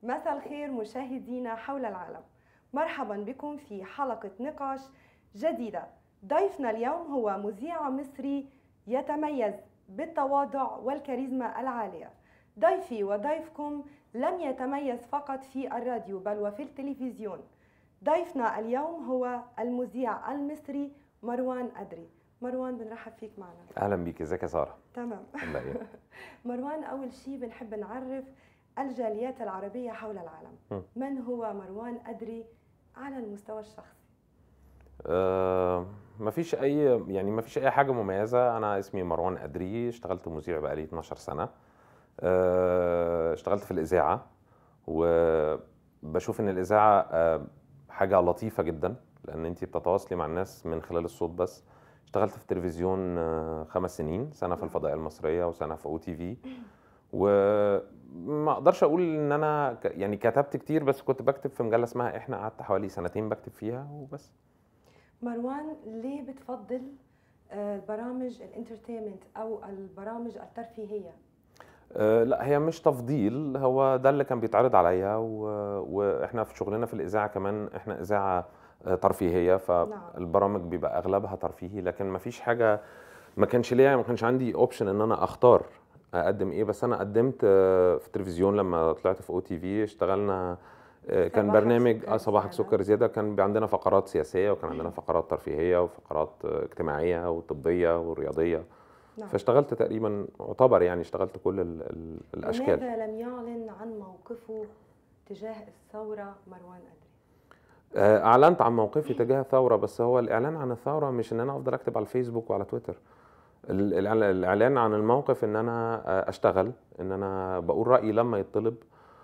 مساء الخير مشاهدينا حول العالم مرحبا بكم في حلقة نقاش جديدة ضيفنا اليوم هو مذيع مصري يتميز بالتواضع والكاريزما العالية ضيفي وضيفكم لم يتميز فقط في الراديو بل وفي التلفزيون ضيفنا اليوم هو المذيع المصري مروان أدري مروان بنرحب فيك معنا اهلا بيك ازيك يا ساره تمام الله يهنيك. مروان أول شيء بنحب نعرف الجاليات العربية حول العالم م. من هو مروان أدري على المستوى الشخصي آه مفيش اي يعني مفيش اي حاجه مميزه انا اسمي مروان ادري اشتغلت مذيع بقالي 12 سنه آه اشتغلت في الاذاعه وبشوف ان الاذاعه آه حاجه لطيفه جدا لان انت بتتواصلي مع الناس من خلال الصوت بس اشتغلت في التلفزيون آه، خمس سنين سنه في الفضائيه المصريه وسنه في او تي في وما اقدرش اقول ان انا ك- يعني كتبت كتير بس كنت بكتب في مجله اسمها احنا قعدت حوالي سنتين بكتب فيها وبس مروان ليه بتفضل آه، البرامج الانترتينمنت او البرامج الترفيهيه أه لا هي مش تفضيل هو ده اللي كان بيتعرض عليا و... واحنا في شغلنا في الاذاعه كمان احنا اذاعه آه، ترفيهيه فالبرامج بيبقى اغلبها ترفيهي لكن ما فيش حاجه ما كانش ليا ما كانش عندي اوبشن ان انا اختار اقدم ايه بس انا قدمت آه، في التلفزيون لما طلعت في او تي في اشتغلنا آه، كان صباحك برنامج سكر اه صباحك زيادة. سكر زياده كان بي- عندنا فقرات سياسيه وكان عندنا فقرات ترفيهيه وفقرات آه، اجتماعيه وطبيه ورياضيه نعم فاشتغلت تقريبا اعتبر يعني اشتغلت كل ال ال الاشكال لماذا لم يعلن عن موقفه تجاه الثوره مروان أدري آه، اعلنت عن موقفي تجاه الثوره بس هو الاعلان عن الثوره مش ان انا افضل اكتب على الفيسبوك وعلى تويتر ال- الإعلا- الاعلان عن الموقف ان انا آه، اشتغل ان انا بقول رايي لما يطلب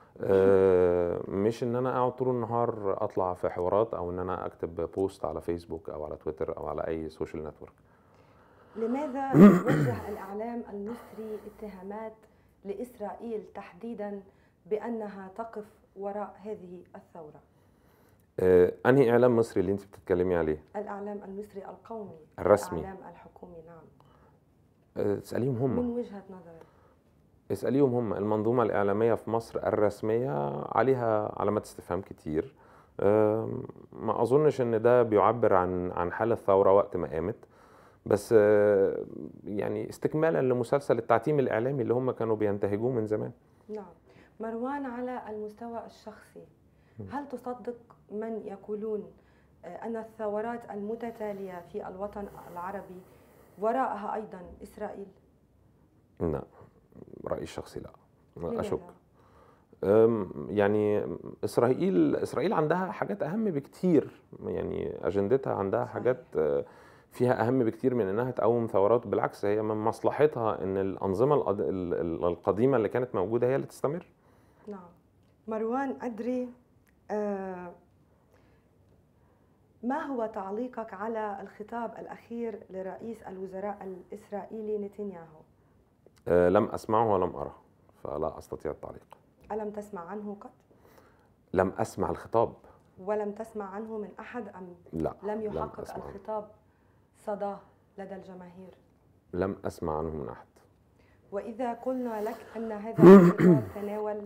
آه، مش ان انا اقعد طول النهار اطلع في حوارات او ان انا اكتب بوست على فيسبوك او على تويتر او على اي سوشيال نتورك لماذا وجه الاعلام المصري اتهامات لاسرائيل تحديدا بانها تقف وراء هذه الثوره آه، انهي اعلام مصري اللي انت بتتكلمي عليه الاعلام المصري القومي الرسمي. الاعلام الحكومي نعم آه، تساليهم هم من وجهه نظرك اسأليهم هم المنظومة الإعلامية في مصر الرسمية عليها علامات استفهام كتير أم، ما أظنش إن ده بيعبر عن عن حال الثورة وقت ما قامت بس أه، يعني استكمالا لمسلسل التعتيم الإعلامي اللي هم كانوا بينتهجوه من زمان نعم مروان على المستوى الشخصي هل تصدق من يقولون آه، ان الثورات المتتاليه في الوطن العربي وراءها ايضا اسرائيل لا رأيي الشخصي لا لماذا؟ أشك أم، يعني اسرائيل اسرائيل عندها حاجات اهم بكتير يعني اجندتها عندها صحيح. حاجات آه، فيها اهم بكتير من انها تقوم ثورات بالعكس هي من مصلحتها ان الانظمه القد- ال- ال- القديمه اللي كانت موجوده هي اللي تستمر نعم مروان أدري آه، ما هو تعليقك على الخطاب الأخير لرئيس الوزراء الإسرائيلي نتنياهو آه، لم اسمعه ولم ارى فلا استطيع التعليق ألم تسمع عنه قط لم اسمع الخطاب ولم تسمع عنه من أحد أم لا لم يحقق أسمع عنه. الخطاب صداه لدى الجماهير لم اسمع عنه من احد وإذا قلنا لك أن هذا الخطاب تناول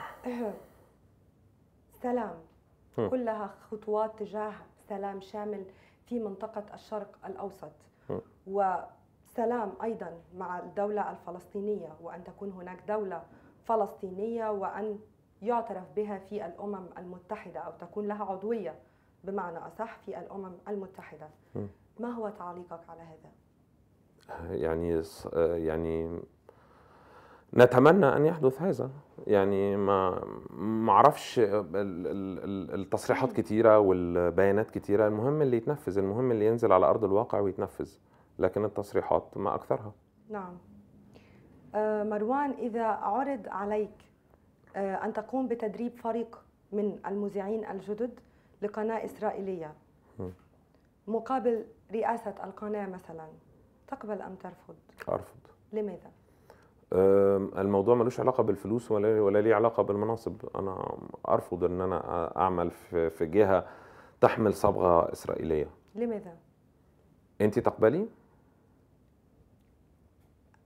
سلام هم. كلها خطوات تجاه سلام شامل في منطقة الشرق الأوسط هم. وسلام أيضا مع الدولة الفلسطينية وأن تكون هناك دولة فلسطينية وأن يعترف بها في الأمم المتحدة أو تكون لها عضوية بمعنى أصح في الأمم المتحدة هم. ما هو تعليقك على هذا؟ يعني ص- آه، يعني نتمنى ان يحدث هذا يعني ما ما اعرفش ال- ال- ال- التصريحات كتيره والبيانات كتيره المهم اللي يتنفذ المهم اللي ينزل على ارض الواقع ويتنفذ لكن التصريحات ما اكثرها نعم آه، مروان إذا عرض عليك آه، أن تقوم بتدريب فريق من المذيعين الجدد لقناة إسرائيلية م. مقابل رئاسة القناة مثلا تقبل أم ترفض؟ ارفض لماذا؟ آم، الموضوع ملوش علاقه بالفلوس ولا ولا ليه علاقه بالمناصب انا ارفض ان انا اعمل في في جهه تحمل صبغه اسرائيليه لماذا؟ انت تقبلي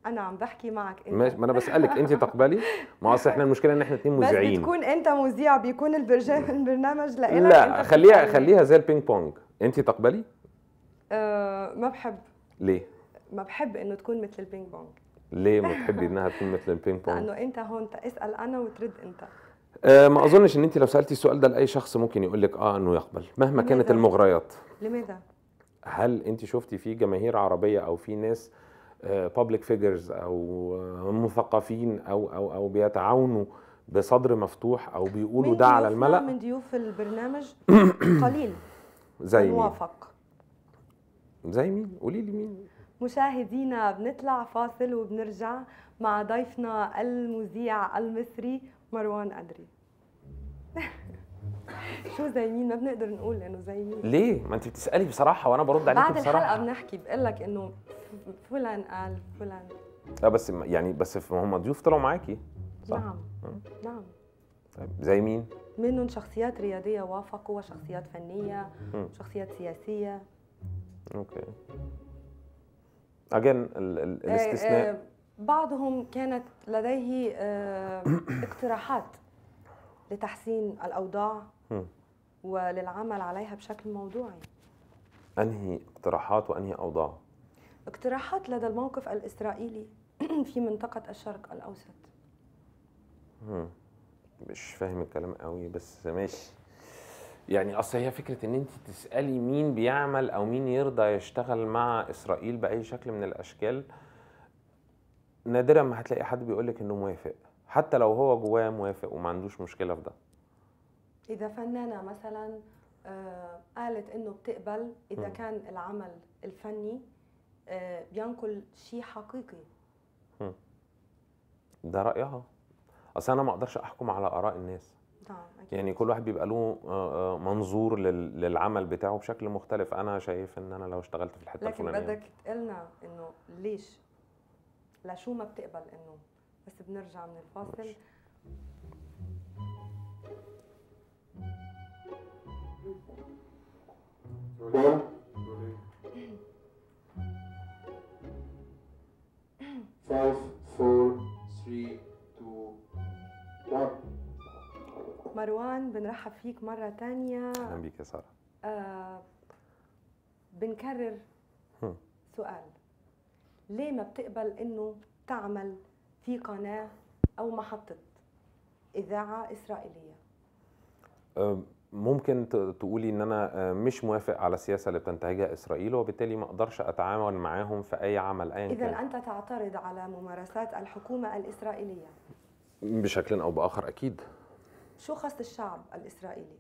انا عم بحكي معك انت ماشي ما انا بسالك انت تقبلي ما اصل احنا المشكله ان احنا اتنين بس مذيعين بتكون انت مذيع بيكون البرج- البرنامج لإلك لا أنت خليها بتتكلم. خليها زي البينج بونج انت تقبلي آه ما بحب ليه ما بحب انه تكون مثل البينج بونج ليه ما تحبي انها تكون مثل البينج بونج لانه انت هون اسال انا وترد انت أه ما اظنش ان انت لو سالتي السؤال ده لاي شخص ممكن يقول لك اه انه يقبل مهما كانت لماذا؟ المغريات لماذا؟ هل انت شفتي في جماهير عربيه او في ناس بابليك فيجرز او آه، مثقفين او او او بيتعاونوا بصدر مفتوح او بيقولوا من ده على ضيوفنا- الملأ من ضيوف البرنامج قليل زي مين موافق زي مين قولي لي مين مشاهدينا بنطلع فاصل وبنرجع مع ضيفنا المذيع المصري مروان أدري شو زي مين ما بنقدر نقول انه زي مين ليه ما انت بتسالي بصراحه وانا برد عليكي بعد الحلقه بصراحه بنحكي بقول لك انه ف- فلان قال فلان لا بس يعني بس هم ضيوف طلعوا معاكي صح نعم نعم طيب زي مين منهم شخصيات رياضيه وافقوا وشخصيات فنيه مم. شخصيات سياسيه اوكي اجين ال ال الاستثناء آه، آه، بعضهم كانت لديه آه، اقتراحات لتحسين الاوضاع مم. وللعمل عليها بشكل موضوعي انهي اقتراحات وانهي اوضاع اقتراحات لدى الموقف الاسرائيلي في منطقه الشرق الاوسط مم. مش فاهم الكلام قوي بس ماشي يعني اصل هي فكره ان انت تسالي مين بيعمل او مين يرضى يشتغل مع اسرائيل باي شكل من الاشكال نادرا ما هتلاقي حد بيقول لك انه موافق حتى لو هو جواه موافق وما عندوش مشكله في ده اذا فنانه مثلا آه، قالت انه بتقبل اذا مم. كان العمل الفني آه، بينقل شيء حقيقي ده رايها اصل انا ما اقدرش احكم على اراء الناس نعم أكيد. يعني كل واحد بيبقى له آه، آه، منظور لل- للعمل بتاعه بشكل مختلف انا شايف ان انا لو اشتغلت في الحته لكن الفلانيه بدك تقلنا انه ليش لشو ما بتقبل انه بس بنرجع من الفاصل ماشي. Five, four, three, two, one. مروان بنرحب فيك مرة تانية اهلا بيك يا ساره آه بنكرر هم. سؤال ليه ما بتقبل انه تعمل في قناة او محطة اذاعة اسرائيلية آه، ممكن ت- تقولي ان انا آه، مش موافق على السياسه اللي بتنتهجها اسرائيل وبالتالي ما اقدرش اتعاون معاهم في اي عمل ايا اذا كان انت تعترض على ممارسات الحكومة الاسرائيلية بشكل او باخر اكيد شو خص الشعب الاسرائيلي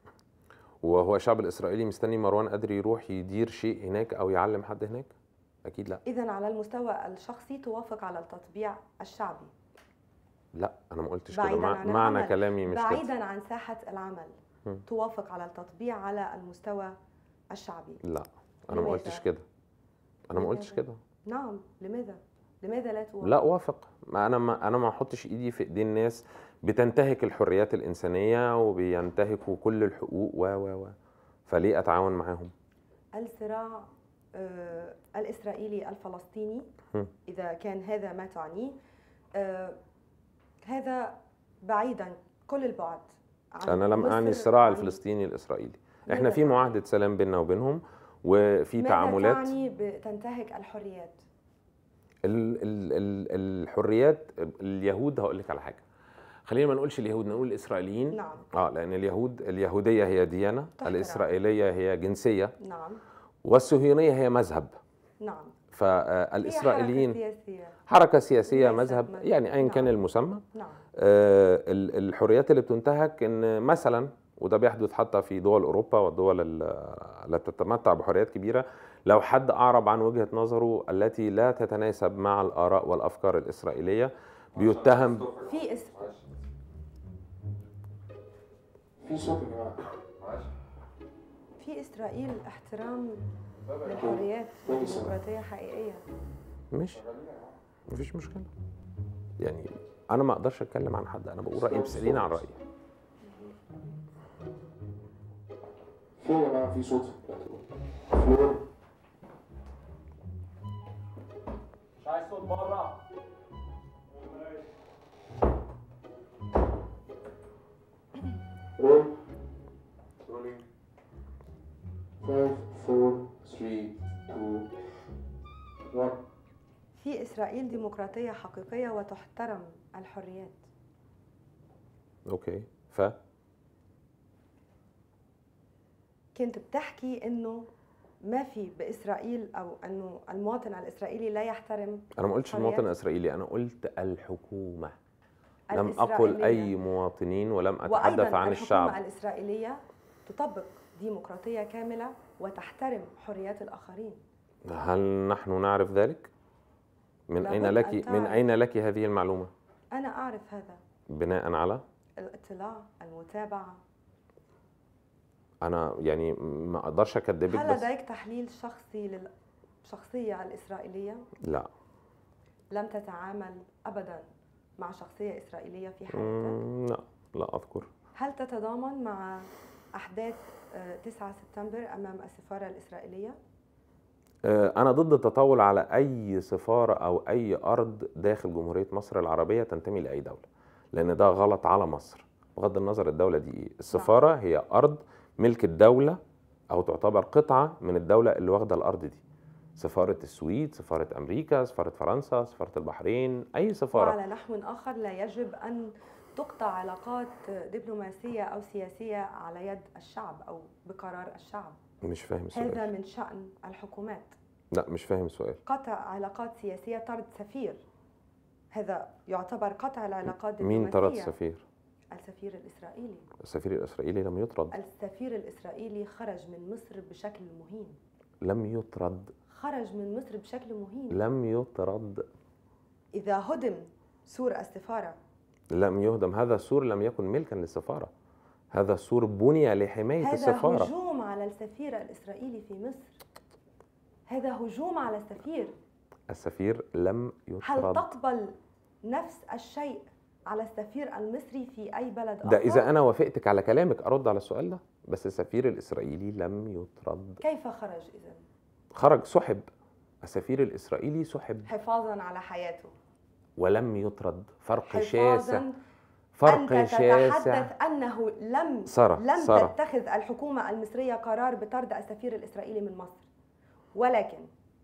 وهو الشعب الاسرائيلي مستني مروان قادر يروح يدير شيء هناك او يعلم حد هناك اكيد لا اذا على المستوى الشخصي توافق على التطبيع الشعبي لا انا ما قلتش كده بعيداً مع- عن معنى العمل. كلامي مش كده بعيدا عن ساحة العمل هم. توافق على التطبيع على المستوى الشعبي لا انا ما لماذا؟ قلتش كده انا ما قلتش لماذا؟ كده نعم لماذا لماذا لا توافق لا اوافق ما انا ما انا ما احطش ايدي في ايدين ناس بتنتهك الحريات الانسانيه وبينتهكوا كل الحقوق و و و فليه اتعاون معاهم الصراع آه، الإسرائيلي الفلسطيني هم. إذا كان هذا ما تعنيه آه، هذا بعيدا كل البعد عن انا لم مصر، اعني الصراع عن- الفلسطيني الاسرائيلي ماذا احنا في تعني؟ معاهده سلام بيننا وبينهم وفي ماذا تعاملات تعني بتنتهك الحريات ال ال ال الحريات اليهود هقول لك على حاجه خلينا ما نقولش اليهود نقول الاسرائيليين نعم اه لان اليهود اليهوديه هي ديانه تحترم. الاسرائيليه هي جنسيه نعم والصهيونيه هي مذهب نعم هي فالاسرائيليين حركة سياسية حركه سياسيه ليست مذهب مذهب. يعني ايا كان نعم. المسمى نعم آه، ال- الحريات اللي بتنتهك ان مثلا وده بيحدث حتى في دول اوروبا والدول ال- التي تتمتع بحريات كبيره لو حد اعرب عن وجهه نظره التي لا تتناسب مع الاراء والافكار الاسرائيليه بيتهم في اس... في صوت يا جماعه في إسرائيل احترام للحريات ديمقراطية حقيقية مش مفيش مشكله يعني انا ما اقدرش اتكلم عن حد انا بقول رايي بتساليني عن رايي في يا جماعه في صوت فلور مش عايز صوت بره ديمقراطية حقيقية وتحترم الحريات اوكي ف كنت بتحكي انه ما في باسرائيل او انه المواطن الاسرائيلي لا يحترم انا ما قلتش حريات. المواطن الاسرائيلي انا قلت الحكومه لم الإسرائيلية. اقل اي مواطنين ولم اتحدث وأيضاً عن الحكومة الشعب الإسرائيلية تطبق ديمقراطية كاملة وتحترم حريات الآخرين هل نحن نعرف ذلك من اين لابد لك أن من تعرف. اين لك هذه المعلومه أنا أعرف هذا بناء على الاطلاع المتابعة انا يعني ما اقدرش اكذبك هل بس لديك تحليل شخصي للشخصية الإسرائيلية؟ لا لم تتعامل أبدا مع شخصية إسرائيلية في حياتك؟ مم، لا لا اذكر هل تتضامن مع أحداث آه، 9 سبتمبر أمام السفارة الإسرائيلية؟ آه، أنا ضد التطاول على أي سفارة أو أي أرض داخل جمهورية مصر العربية تنتمي لأي دولة لأن ده غلط على مصر بغض النظر الدولة دي إيه السفارة هي أرض ملك الدولة أو تعتبر قطعة من الدولة اللي واخدة الأرض دي سفارة السويد سفارة أمريكا سفارة فرنسا سفارة البحرين أي سفارة وعلى نحو آخر لا يجب أن تقطع علاقات دبلوماسية أو سياسية على يد الشعب أو بقرار الشعب مش فاهم هذا السؤال من شأن الحكومات لا مش فاهم السؤال قطع علاقات سياسية طرد سفير هذا يعتبر قطع العلاقات مين طرد الدبلوماسية السفير السفير الإسرائيلي السفير الإسرائيلي لم يطرد السفير الإسرائيلي خرج من مصر بشكل مهين لم يطرد خرج من مصر بشكل مهين لم يطرد إذا هدم سور السفارة لم يهدم هذا السور لم يكن ملكا للسفارة هذا السور بني لحماية هذا السفارة هجوم على السفير الإسرائيلي في مصر هذا هجوم على السفير السفير لم هل يطرد تقبل نفس الشيء على السفير المصري في أي بلد آخر؟ ده إذا أنا وافقتك على كلامك أرد على السؤال ده بس السفير الإسرائيلي لم يطرد كيف خرج إذا؟ خرج سحب السفير الإسرائيلي سحب حفاظا على حياته ولم يطرد فرق حفاظا شاسع فرق أنت شاسع تتحدث أنه لم سارة لم سارة تتخذ الحكومة المصرية قرار بطرد السفير الإسرائيلي من مصر ولكن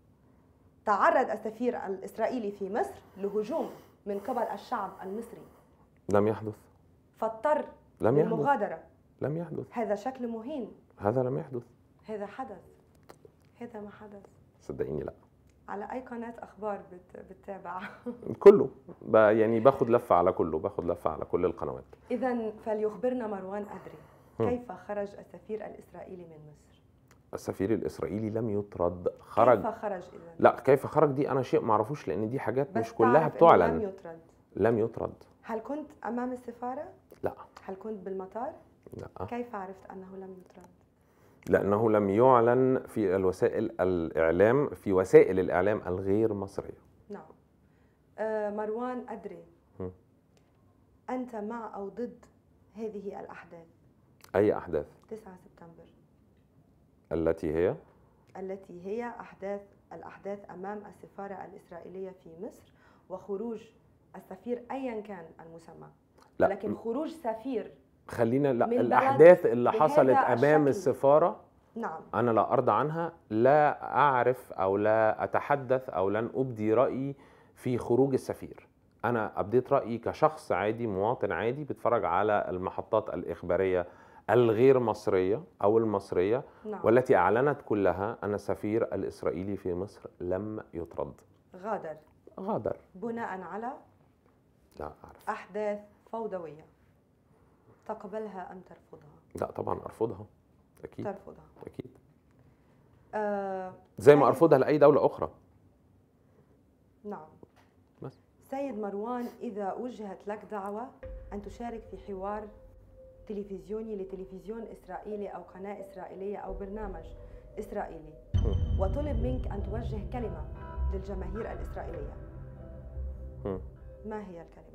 تعرض السفير الإسرائيلي في مصر لهجوم من قبل الشعب المصري لم يحدث فاضطر لم يحدث للمغادرة لم يحدث هذا شكل مهين هذا لم يحدث هذا حدث هذا ما حدث صدقيني لا على أي قناة أخبار بت... بتتابع كله ب- يعني باخد لفة على كله باخد لفة على كل القنوات إذا فليخبرنا مروان أدري هم. كيف خرج السفير الإسرائيلي من مصر؟ السفير الإسرائيلي لم يطرد خرج كيف خرج إذا؟ لا كيف خرج دي انا شيء ما اعرفوش لان دي حاجات بس مش كلها تعرف إنه لم بتعلن يطرد لم يطرد هل كنت أمام السفارة؟ لا هل كنت بالمطار؟ لا كيف عرفت أنه لم يطرد؟ لانه لم يعلن في الوسائل الاعلام في وسائل الاعلام الغير مصريه نعم آه مروان أدري هم. أنت مع أو ضد هذه الأحداث اي احداث 9 سبتمبر التي هي التي هي أحداث الأحداث أمام السفارة الإسرائيلية في مصر وخروج السفير أيا كان المسمى لا لكن خروج سفير خلينا لا من بلد الاحداث اللي بهذا حصلت امام الشكل. السفاره نعم انا لا ارضى عنها لا اعرف او لا اتحدث او لن ابدي رايي في خروج السفير انا ابديت رايي كشخص عادي مواطن عادي بيتفرج على المحطات الاخباريه الغير مصريه او المصريه نعم والتي اعلنت كلها ان السفير الاسرائيلي في مصر لم يطرد غادر غادر بناء على لا اعرف أحداث فوضوية تقبلها أم ترفضها؟ لا طبعا ارفضها اكيد ترفضها اكيد آه زي ما طيب. ارفضها لاي دوله اخرى نعم بس. سيد مروان إذا وجهت لك دعوة أن تشارك في حوار تلفزيوني لتلفزيون إسرائيلي أو قناة إسرائيلية أو برنامج إسرائيلي هم. وطلب منك أن توجه كلمة للجماهير الإسرائيلية هم. ما هي الكلمة؟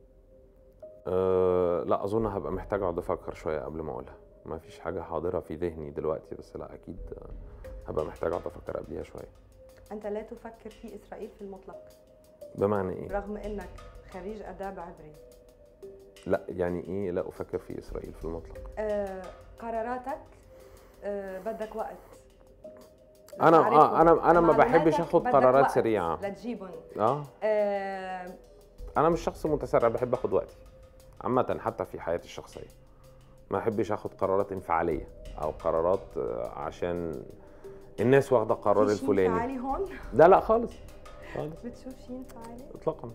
أه لا اظن هبقى محتاج اقعد افكر شويه قبل ما اقولها ما فيش حاجه حاضره في ذهني دلوقتي بس لا اكيد آه، هبقى محتاج اقعد افكر قبليها شويه أنت لا تفكر في إسرائيل في المطلق بمعنى ايه رغم أنك خريج آداب عبري لا يعني ايه لا افكر في اسرائيل في المطلق آه قراراتك آه بدك وقت انا تعرفهم. اه انا انا ما معلوماتك بحبش اخد بدك قرارات وقت سريعه لتجيبهم اه آه انا مش شخص متسرع بحب اخد وقتي عامه حتى في حياتي الشخصيه ما احبش اخد قرارات انفعاليه او قرارات آه، عشان الناس واخده القرار في شي الفلاني انفعالي هون لا لا خالص خالص بتشوف شيء انفعالي اطلاقا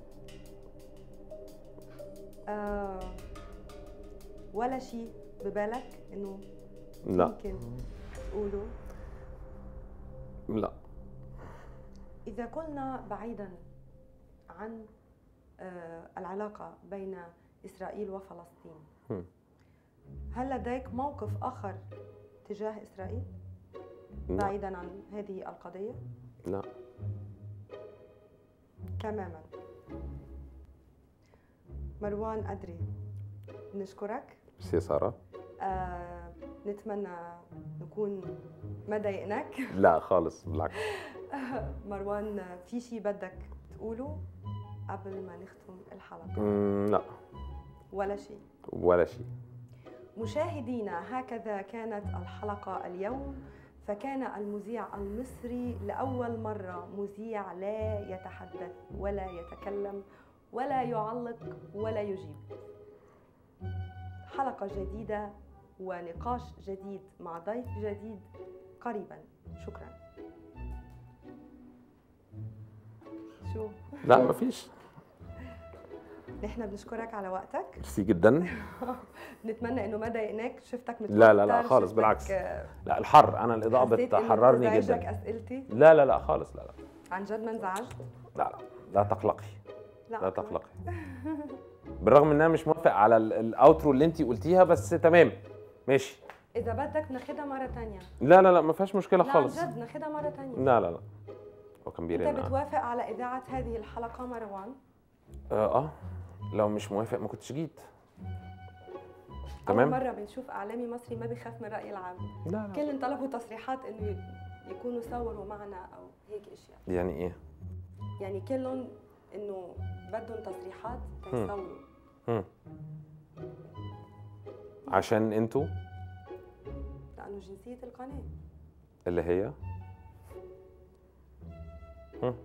آه ولا شيء ببالك انه لا ممكن تقوله لا إذا قلنا بعيدا عن آه، العلاقة بين إسرائيل وفلسطين هم. هل لديك موقف آخر تجاه إسرائيل لا بعيدا عن هذه القضية لا تماما مروان أدري نشكرك بس يا ساره آه، نتمنى نكون ما ضايقناك لا خالص بالعكس مروان في شيء بدك تقوله قبل ما نختم الحلقة مم، لا ولا شيء ولا شيء مشاهدينا هكذا كانت الحلقة اليوم فكان المذيع المصري لأول مرة مذيع لا يتحدث ولا يتكلم ولا يعلق ولا يجيب حلقة جديدة ونقاش جديد مع ضيف جديد قريبا شكرا شو لا ما فيش نحن بنشكرك على وقتك ميرسي جدا نتمنى انه ما ضايقناك شفتك متوتر لا، لا، لا، خالص، شفتك، بالعكس. آه، لا الحر انا الاضاءه حسيت إنه بتحررني بتزعجك جدا اسئلتي لا لا لا خالص لا لا عن جد ما انزعجت لا لا لا تقلقي لا أوكي. تقلقي بالرغم ان انا مش موافق على ال- الاوترو اللي انت قلتيها بس تمام ماشي اذا بدك ناخدها مره ثانيه لا لا لا ما فيهاش مشكله لا خالص عن جد ناخدها مره ثانيه لا لا لا هو كان انت بيرن بتوافق على اذاعه هذه الحلقه مروان اه اه لو مش موافق ما كنتش جيت اول تمام مره بنشوف اعلامي مصري ما بيخاف من راي العام لا لا كلهم طلبوا تصريحات انه يكونوا صوروا معنا او هيك اشياء يعني ايه يعني كلهم انه بدهم تصريحات تيصوروا هم. عشان انتوا لانه جنسيه القناه اللي هي هم.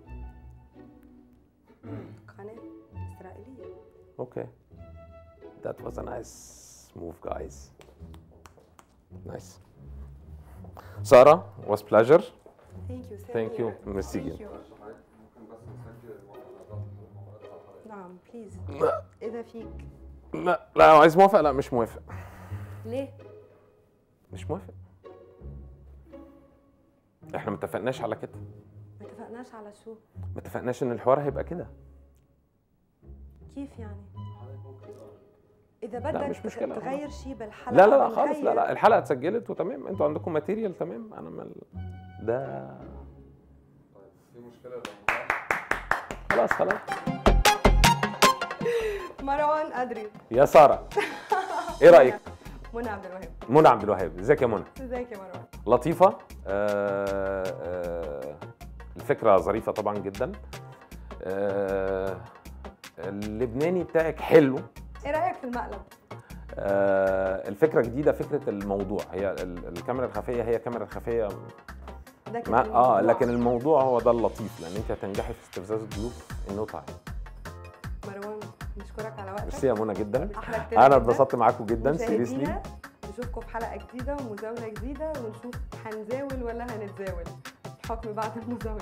قناه اسرائيليه Okay. That was a nice move, guys. Nice. Sarah, was pleasure. ثانك يو Thank you. ميرسي جدا. ممكن بس نسجل المحاضرات المحاضرات الآخرين. نعم بليز لا اذا فيك لا لا لو عايز موافق لا مش موافق ليه مش موافق احنا ما اتفقناش على كده ما اتفقناش على شو ما اتفقناش ان الحوار هيبقى كده كيف يعني اذا لا، بدك مش مشكلة. تغير شيء بالحلقه لا لا لا خالص لا بنغير. لا الحلقه اتسجلت وتمام انتوا عندكم ماتيريال تمام انا مال ده طيب في مشكلة لو ما خلاص خلاص مروان ادري يا ساره ايه رايك منى عبد الوهاب منى عبد الوهاب ازيك يا منى ازيك يا مروان لطيفة آه، آه، الفكرة ظريفة طبعا جدا آه، اللبناني بتاعك حلو ايه رايك في المقلب آه، الفكرة جديدة فكرة الموضوع هي ال- الكاميرا الخفية هي كاميرا خفية ده كان ما اه الموضوع. لكن الموضوع هو ده اللطيف لان انت هتنجحي في استفزاز الضيوف النو تايم مروان نشكرك على وقتك ميرسي يا منى جدا احلى كتير انا جداً. اتبسطت معاكم جدا سيريسلي مشاهدينا نشوفكم في حلقه جديده ومزاوله جديده ونشوف هنزاول ولا هنتزاول الحكم بعد المزاوله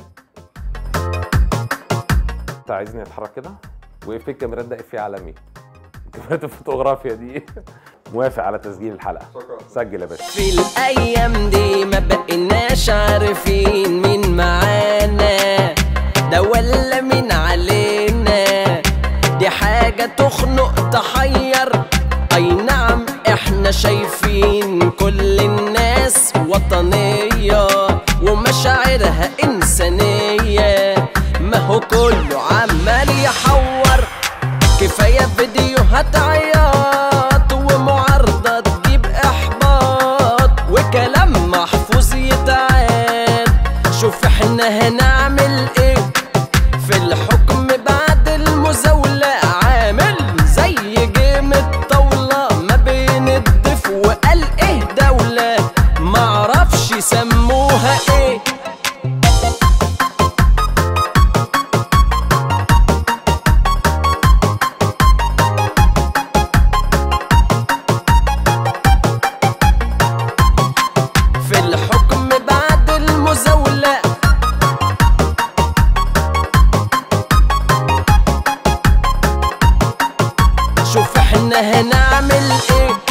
انت عايزني اتحرك كده وفي الكاميرات ده افيه عالمي كاميرات الفوتوغرافيا دي موافق على تسجيل الحلقه شكرا سجل يا باشا في الايام دي ما بقيناش عارفين مين معانا ده ولا مين علينا دي حاجة تخنق تحير اي نعم احنا شايفين كل الناس وطنية ومشاعرها انسانية ما هو كله عمال يحور كفاية فيديوهات عياط ومعارضة تجيب إحباط وكلام محفوظ يتعاد شوف احنا هنعمل ايه في الحكم بعد المزاولة عامل زي جيم الطاولة ما بين الضيف وقال ايه دولة معرفش سموها ايه احنا هنعمل ايه